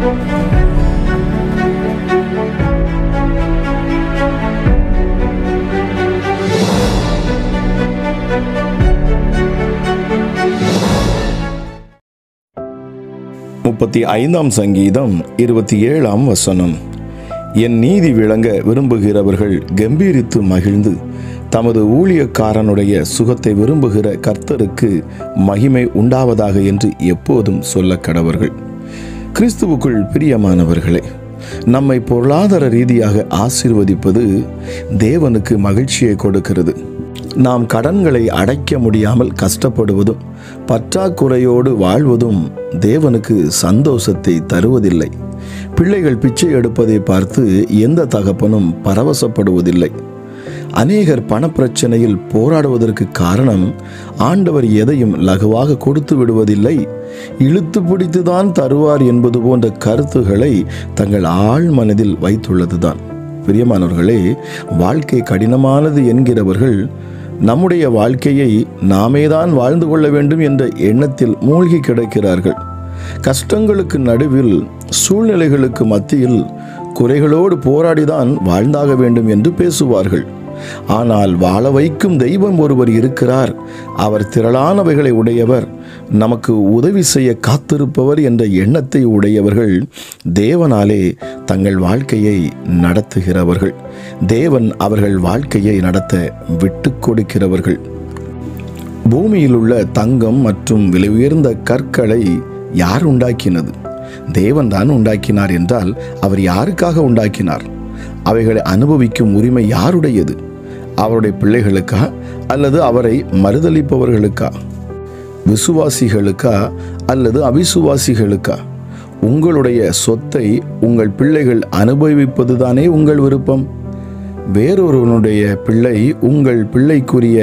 முப்பத்தி ஐந்தாம் சங்கீதம் இருபத்தி ஏழாம் வசனம் என் நீதி விளங்க விரும்புகிறவர்கள் கம்பீரித்து மகிழ்ந்து தமது ஊழியக்காரனுடைய சுகத்தை விரும்புகிற கர்த்தருக்கு மகிமை உண்டாவதாக என்று எப்போதும் சொல்ல கடவர்கள் கிறிஸ்துவுக்குள் பிரியமானவர்களே நம்மை பொருளாதார ரீதியாக ஆசீர்வதிப்பது தேவனுக்கு மகிழ்ச்சியை கொடுக்கிறது நாம் கடன்களை அடைக்க முடியாமல் கஷ்டப்படுவதும் பற்றாக்குறையோடு வாழ்வதும் தேவனுக்கு சந்தோஷத்தை தருவதில்லை பிள்ளைகள் பிச்சை எடுப்பதை பார்த்து எந்த தகப்பனும் பரவசப்படுவதில்லை அநேகர் பணப்பிரச்சனையில் போராடுவதற்கு காரணம் ஆண்டவர் எதையும் லகுவாக கொடுத்து விடுவதில்லை இழுத்து பிடித்துதான் தருவார் என்பது போன்ற கருத்துக்களை தங்கள் ஆழ் மனதில் வைத்துள்ளதுதான் பிரியமானவர்களே வாழ்க்கை கடினமானது என்கிறவர்கள் நம்முடைய வாழ்க்கையை நாமேதான் வாழ்ந்து கொள்ள வேண்டும் என்ற எண்ணத்தில் மூழ்கி கிடக்கிறார்கள் கஷ்டங்களுக்கு நடுவில் சூழ்நிலைகளுக்கு மத்தியில் குறைகளோடு போராடிதான் வாழ்ந்தாக வேண்டும் என்று பேசுவார்கள் ஆனால் வாழ வைக்கும் தெய்வம் ஒருவர் இருக்கிறார் அவர் திரளானவைகளை உடையவர் நமக்கு உதவி செய்ய காத்திருப்பவர் என்ற எண்ணத்தை உடையவர்கள் தேவனாலே தங்கள் வாழ்க்கையை நடத்துகிறவர்கள் தேவன் அவர்கள் வாழ்க்கையை நடத்த விட்டு கொடுக்கிறவர்கள் பூமியில் உள்ள தங்கம் மற்றும் விலை உயர்ந்த கற்களை யார் உண்டாக்கினது தேவன் தான் உண்டாக்கினார் என்றால் அவர் யாருக்காக உண்டாக்கினார் அவைகளை அனுபவிக்கும் உரிமை யாருடையது அவருடைய பிள்ளைகளுக்கா அல்லது அவரை மறுதளிப்பவர்களுக்கா விசுவாசிகளுக்கா அல்லது அவிசுவாசிகளுக்கா உங்களுடைய சொத்தை உங்கள் பிள்ளைகள் அனுபவிப்பதுதானே உங்கள் விருப்பம் வேறொருவனுடைய பிள்ளை உங்கள் பிள்ளைக்குரிய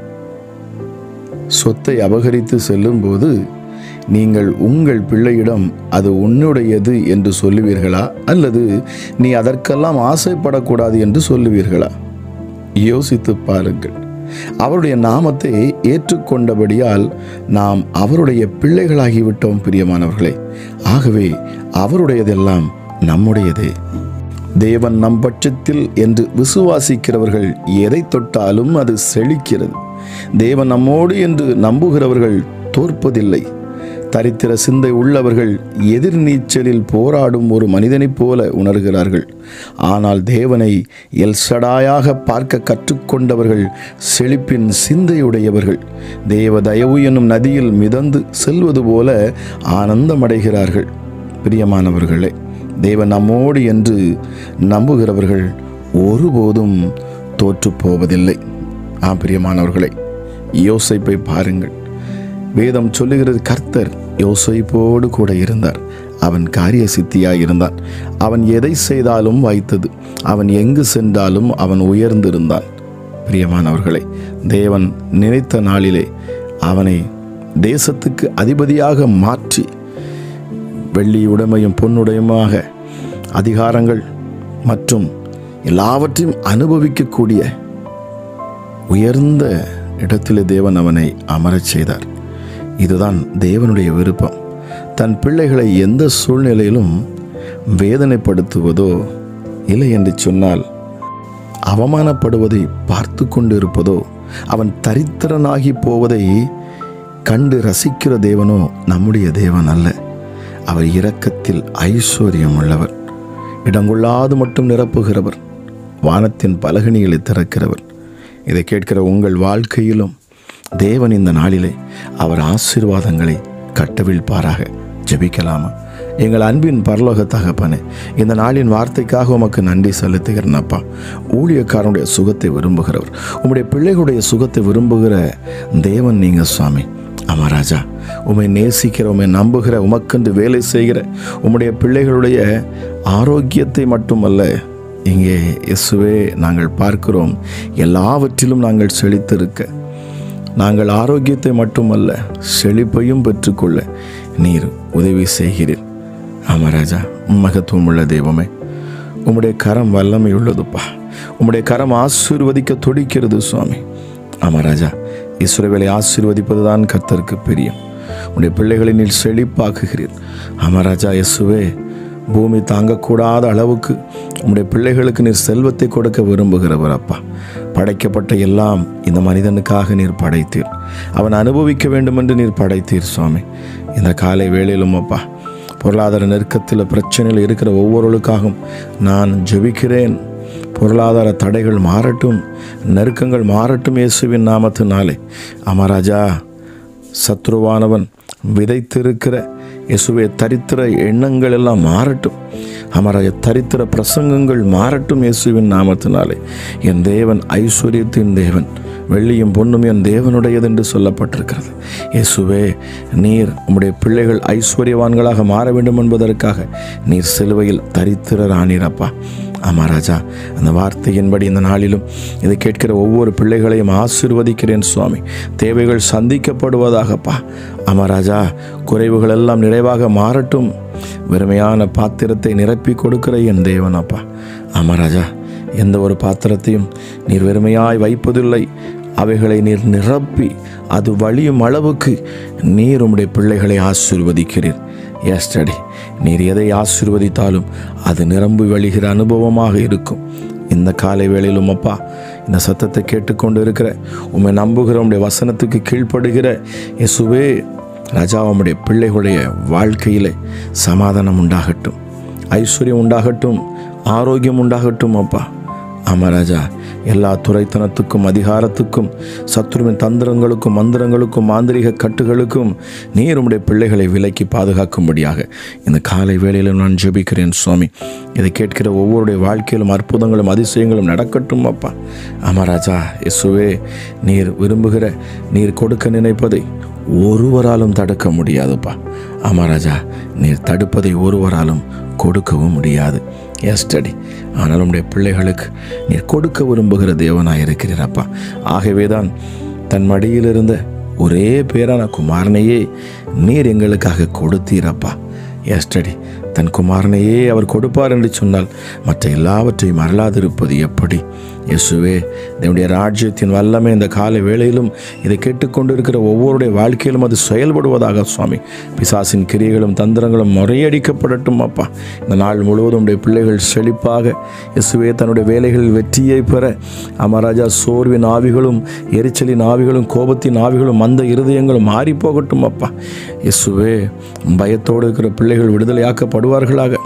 சொத்தை அபகரித்து செல்லும்போது நீங்கள் உங்கள் பிள்ளையிடம் அது உன்னுடையது என்று சொல்லுவீர்களா அல்லது நீ அதற்கெல்லாம் ஆசைப்படக்கூடாது என்று சொல்லுவீர்களா யோசித்து பாருங்கள் அவருடைய நாமத்தை ஏற்றுக்கொண்டபடியால் நாம் அவருடைய பிள்ளைகளாகிவிட்டோம் பிரியமானவர்களே ஆகவே அவருடையதெல்லாம் நம்முடையதே தேவன் நம் பட்சத்தில் என்று விசுவாசிக்கிறவர்கள் எதை தொட்டாலும் அது செழிக்கிறது தேவன் நம்மோடு என்று நம்புகிறவர்கள் தோற்பதில்லை தரித்திர சிந்தை உள்ளவர்கள் எதிர்நீச்சலில் போராடும் ஒரு மனிதனைப் போல உணர்கிறார்கள் ஆனால் தேவனை எல்சடாயாக பார்க்க கற்றுக்கொண்டவர்கள் செழிப்பின் சிந்தையுடையவர்கள் தேவ தயவு என்னும் நதியில் மிதந்து செல்வது போல ஆனந்தமடைகிறார்கள் பிரியமானவர்களே தேவன் நம்மோடு என்று நம்புகிறவர்கள் ஒருபோதும் தோற்றுப் போவதில்லை ஆம் பிரியமானவர்களே யோசைப்பை பாருங்கள் வேதம் சொல்லுகிறது கர்த்தர் யோசைப்போடு கூட இருந்தார் அவன் காரிய சித்தியாய் இருந்தான் அவன் எதை செய்தாலும் வாய்த்தது அவன் எங்கு சென்றாலும் அவன் உயர்ந்திருந்தான் பிரியமானவர்களே தேவன் நினைத்த நாளிலே அவனை தேசத்துக்கு அதிபதியாக மாற்றி வெள்ளி உடைமையும் பொன்னுடையமாக அதிகாரங்கள் மற்றும் எல்லாவற்றையும் அனுபவிக்கக்கூடிய உயர்ந்த இடத்திலே தேவன் அவனை அமரச் செய்தார் இதுதான் தேவனுடைய விருப்பம் தன் பிள்ளைகளை எந்த சூழ்நிலையிலும் வேதனைப்படுத்துவதோ இல்லை என்று சொன்னால் அவமானப்படுவதை பார்த்து கொண்டிருப்பதோ அவன் தரித்திரனாகி போவதை கண்டு ரசிக்கிற தேவனோ நம்முடைய தேவன் அல்ல அவர் இரக்கத்தில் ஐஸ்வர்யம் உள்ளவர் இடங்கொள்ளாது மட்டும் நிரப்புகிறவர் வானத்தின் பலகணிகளை திறக்கிறவர் இதை கேட்கிற உங்கள் வாழ்க்கையிலும் தேவன் இந்த நாளிலே அவர் ஆசீர்வாதங்களை கட்டவிழ்ப்பாராக ஜெபிக்கலாமா எங்கள் அன்பின் பரலோக தகப்பனே இந்த நாளின் வார்த்தைக்காக உமக்கு நன்றி செலுத்துகிறேன் அப்பா ஊழியக்காரனுடைய சுகத்தை விரும்புகிறவர் உம்முடைய பிள்ளைகளுடைய சுகத்தை விரும்புகிற தேவன் நீங்கள் சுவாமி ஆமா ராஜா உம்மை நேசிக்கிற உம்மை நம்புகிற உமக்கென்று வேலை செய்கிற உம்முடைய பிள்ளைகளுடைய ஆரோக்கியத்தை மட்டுமல்ல இங்கே இயேசுவே நாங்கள் பார்க்கிறோம் எல்லாவற்றிலும் நாங்கள் செழித்திருக்க நாங்கள் ஆரோக்கியத்தை மட்டுமல்ல செழிப்பையும் பெற்றுக்கொள்ள நீர் உதவி செய்கிறீர் ஆமா ராஜா மகத்துவம் உள்ள தெய்வமே உம்முடைய கரம் வல்லமை உள்ளதுப்பா உம்முடைய கரம் ஆசீர்வதிக்க துடிக்கிறது சுவாமி ஆமா ராஜா இஸ்ரவேலை ஆசீர்வதிப்பதுதான் கர்த்தருக்கு பிரியம் உடைய பிள்ளைகளை நீர் செழிப்பாக்குகிறீர் ஆமா ராஜா இயேசுவே பூமி தாங்கக்கூடாத அளவுக்கு உம்முடைய பிள்ளைகளுக்கு நீர் செல்வத்தை கொடுக்க விரும்புகிறவர் அப்பா படைக்கப்பட்ட எல்லாம் இந்த மனிதனுக்காக நீர் படைத்தீர் அவன் அனுபவிக்க வேண்டும் என்று நீர் படைத்தீர் சுவாமி இந்த காலை வேளையிலும் அப்பா பொருளாதார நெருக்கத்தில் பிரச்சனையில் இருக்கிற ஒவ்வொருவருக்காகவும் நான் ஜெபிக்கிறேன் பொருளாதார தடைகள் மாறட்டும் நெருக்கங்கள் மாறட்டும் இயேசுவின் நாமத்தினாலே அமராஜா சத்ருவானவன் விதைத்திருக்கிற இயேசுவே தரித்திர எண்ணங்கள் எல்லாம் மாறட்டும் அமராஜ தரித்திர பிரசங்கங்கள் மாறட்டும் இயேசுவின் நாமத்தினாலே என் தேவன் ஐஸ்வர்யத்தின் தேவன் வெள்ளியும் பொண்ணும் என் தேவனுடையது என்று சொல்லப்பட்டிருக்கிறது இயேசுவே நீர் உம்முடைய பிள்ளைகள் ஐஸ்வர்யவான்களாக மாற வேண்டும் என்பதற்காக நீர் சிலுவையில் தரித்திரர் ஆனீரப்பா ஆமாம் ராஜா அந்த வார்த்தையின்படி இந்த நாளிலும் இதை கேட்கிற ஒவ்வொரு பிள்ளைகளையும் ஆசீர்வதிக்கிறேன் சுவாமி தேவைகள் சந்திக்கப்படுவதாகப்பா ஆமாம் ராஜா குறைவுகள் எல்லாம் நிறைவாக மாறட்டும் வெறுமையான பாத்திரத்தை நிரப்பி கொடுக்கிற என் தேவன் அப்பா ஆமாம் ராஜா எந்த ஒரு பாத்திரத்தையும் நீர் வெறுமையாய் வைப்பதில்லை அவைகளை நீர் நிரப்பி அது வழியும் அளவுக்கு நீர் உம்முடைய பிள்ளைகளை ஆசீர்வதிக்கிறீர் எஸ்டடி நீர் எதை ஆசீர்வதித்தாலும் அது நிரம்பி வழிகிற அனுபவமாக இருக்கும் இந்த காலை வேளையிலும் அப்பா இந்த சத்தத்தை கேட்டுக்கொண்டு இருக்கிற உம்மை நம்புகிற உம்முடைய வசனத்துக்கு கீழ்ப்படுகிற இயேசுவே ராஜா உம்முடைய பிள்ளைகளுடைய வாழ்க்கையிலே சமாதானம் உண்டாகட்டும் ஐஸ்வர்யம் உண்டாகட்டும் ஆரோக்கியம் உண்டாகட்டும் அப்பா ஆமாம் ராஜா எல்லா துறைத்தனத்துக்கும் அதிகாரத்துக்கும் சத்ருவின் தந்திரங்களுக்கும் மந்திரங்களுக்கும் மாந்திரிக கட்டுகளுக்கும் நீர் உம்முடைய பிள்ளைகளை விலக்கி பாதுகாக்கும்படியாக இந்த காலை வேளையிலும் நான் ஜெபிக்கிறேன் சுவாமி இதை கேட்கிற ஒவ்வொருடைய வாழ்க்கையிலும் அற்புதங்களும் அதிசயங்களும் நடக்கட்டும் அப்பா ஆமாம் ராஜா இயேசுவே நீர் விரும்புகிற நீர் கொடுக்க நினைப்பதை ஒருவராலும் தடுக்க முடியாதுப்பா ஆமாம் ராஜா நீர் தடுப்பதை ஒருவராலும் கொடுக்கவும் முடியாது எஸ்டடி ஆனால் உம்முடைய பிள்ளைகளுக்கு நீர் கொடுக்க விரும்புகிற தேவனாக இருக்கிறீரப்பா ஆகவே தான் தன் மடியில் இருந்த ஒரே பேரான குமாரனையே நீர் எங்களுக்காக கொடுத்தீரப்பா எஸ்டடி தன் குமாரனையே அவர் கொடுப்பார் என்று சொன்னால் மற்ற எல்லாவற்றையும் அருளாதிருப்பது எப்படி இயேசுவே தேவனுடைய ராஜ்யத்தின் வல்லமை இந்த காலை வேளையிலும் இதை கேட்டுக்கொண்டிருக்கிற ஒவ்வொருடைய வாழ்க்கையிலும் அது செயல்படுவதாக சுவாமி பிசாசின் கிரியைகளும் தந்திரங்களும் முறையடிக்கப்படட்டும் அப்பா இந்த நாள் முழுவதும் உடைய பிள்ளைகள் செழிப்பாக இயேசுவே தன்னுடைய வேலைகளில் வெற்றியை பெற அமராஜா சோர்வின் ஆவிகளும் எரிச்சலின் ஆவிகளும் கோபத்தின் ஆவிகளும் மந்த இருதயங்களும் மாறி போகட்டும் அப்பா இயேசுவே பயத்தோடு இருக்கிற பிள்ளைகள் விடுதலையாக்கப்படுவார்களாக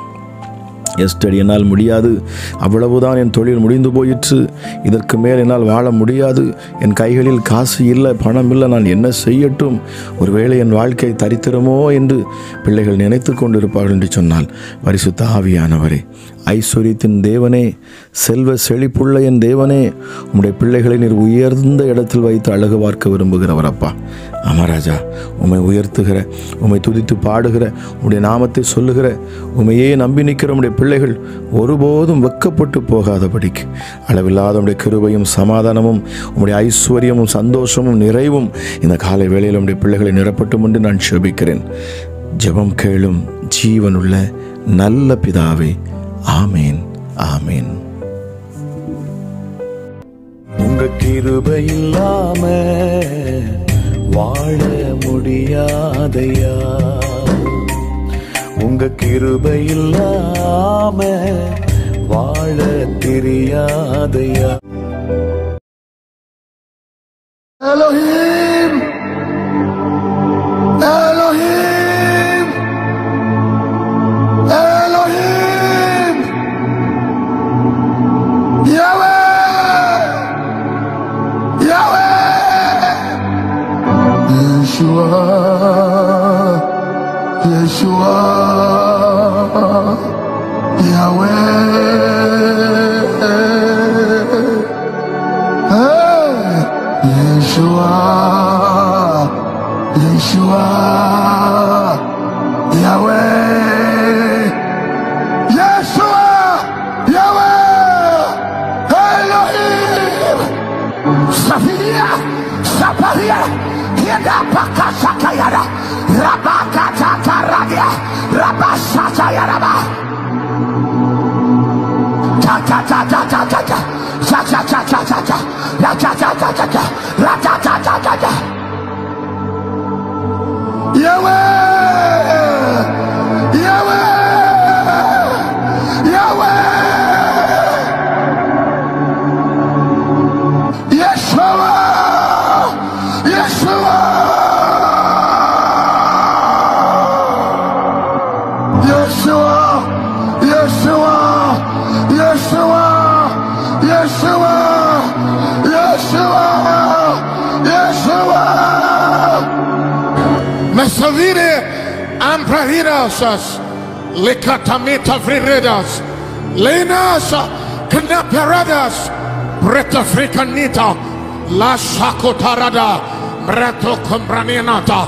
எஸ்டடி என்னால் முடியாது அவ்வளவுதான் என் தொழில் முடிந்து போயிற்று இதற்கு மேல் என்னால் வாழ முடியாது என் கைகளில் காசு இல்லை பணம் இல்லை நான் என்ன செய்யட்டும் ஒருவேளை என் வாழ்க்கை தரித்திரமோ என்று பிள்ளைகள் நினைத்து கொண்டிருப்பார்கள் என்று சொன்னால் பரிசுத்த ஆவியானவரே ஐஸ்வர்யத்தின் தேவனே செல்வ செழிப்புள்ள என் தேவனே உம்முடைய பிள்ளைகளை நீர் உயர்ந்த இடத்தில் வைத்து அழகு பார்க்க விரும்புகிறவர் அப்பா அமராஜா உம்மை உயர்த்துகிற உம்மை துதித்து பாடுகிற உம்முடைய நாமத்தை சொல்லுகிற உம்மையே நம்பி நிற்கிற உம்முடைய பிள்ளைகள் ஒருபோதும் வெக்கப்பட்டு போகாதபடிக்கு அளவில்லாத உம்முடைய கிருபையும் சமாதானமும் உம்முடைய ஐஸ்வர்யமும் சந்தோஷமும் நிறைவும் இந்த காலை வேளையில் உம்முடைய பிள்ளைகளை நிரப்பட்டும் என்று நான் செபிக்கிறேன் ஜெபம் கேளும் ஜீவனுள்ள நல்ல பிதாவே ஆமேன் ஆமேன் உங்க கிருபை இல்லாம வாழ முடியாதையா உங்க கிருபை இல்லாம வாழ தெரியாதையா Elohim! Elohim! Elohim! Yahweh! Yahweh! Yeshua! Yeshua! Yahweh! Hey, Yeshua, Yeshua, Yahweh, Yeshua, Yahweh, Elohim, Safiria, Saparia, Yeda Pakasakayara, Rabakataradia, Rabasatayaraba. Ta ta ta ta ta ta ta. Cha cha cha cha cha cha. La cha cha cha cha cha. La cha cha cha cha cha. Yahweh! Yahweh! Yeshua. Yeshua, Yeshua, Yeshua, Yeshua, Yeshua, Yeshua. Mesavire ampravirasas, lekatamita vriredas, lenas knaperadas, breta fricanita, la sakotarada, breto combranianata,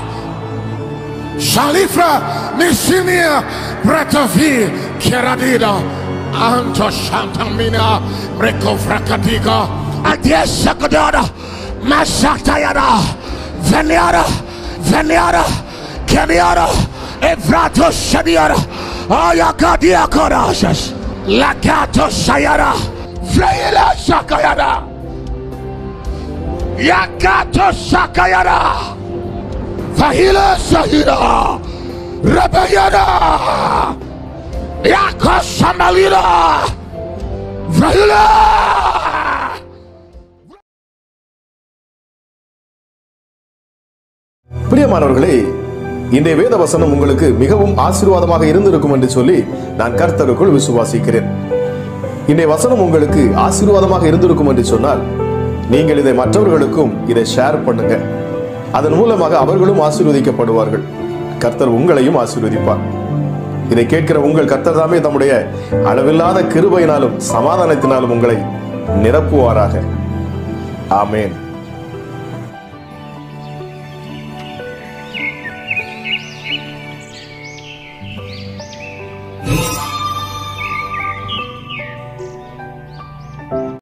Shalifra Misinia Bratavi Keradida Anto Shantamina Reko Fracadiga Adiesa Godada, Mashatayada, Veniara, Veniara, Keniara, Evrato Shadiara, Ayakadia Korasas, Lakato Sayara, Fleila Sakayada, Yakato Sakayada, Fahila Sahira, Rabayada, Yakosamalira, Fahila. பிரியமானவர்களே இன்றைய வேத வசனம் உங்களுக்கு மிகவும் ஆசீர்வாதமாக இருந்திருக்கும் என்று சொல்லி நான் கர்த்தருக்குள் விசுவாசிக்கிறேன் இன்றைய வசனம் உங்களுக்கு ஆசீர்வாதமாக இருந்திருக்கும் என்று சொன்னால் நீங்கள் இதை மற்றவர்களுக்கும் இதை ஷேர் பண்ணுங்க அதன் மூலமாக அவர்களும் ஆசீர்வதிக்கப்படுவார்கள் கர்த்தர் உங்களையும் ஆசீர்வதிப்பார் இதை கேட்கிற உங்கள் கர்த்தர் தாமே தம்முடைய அளவில்லாத கிருபையினாலும் சமாதானத்தினாலும் உங்களை நிரப்புவாராக ஆமேன்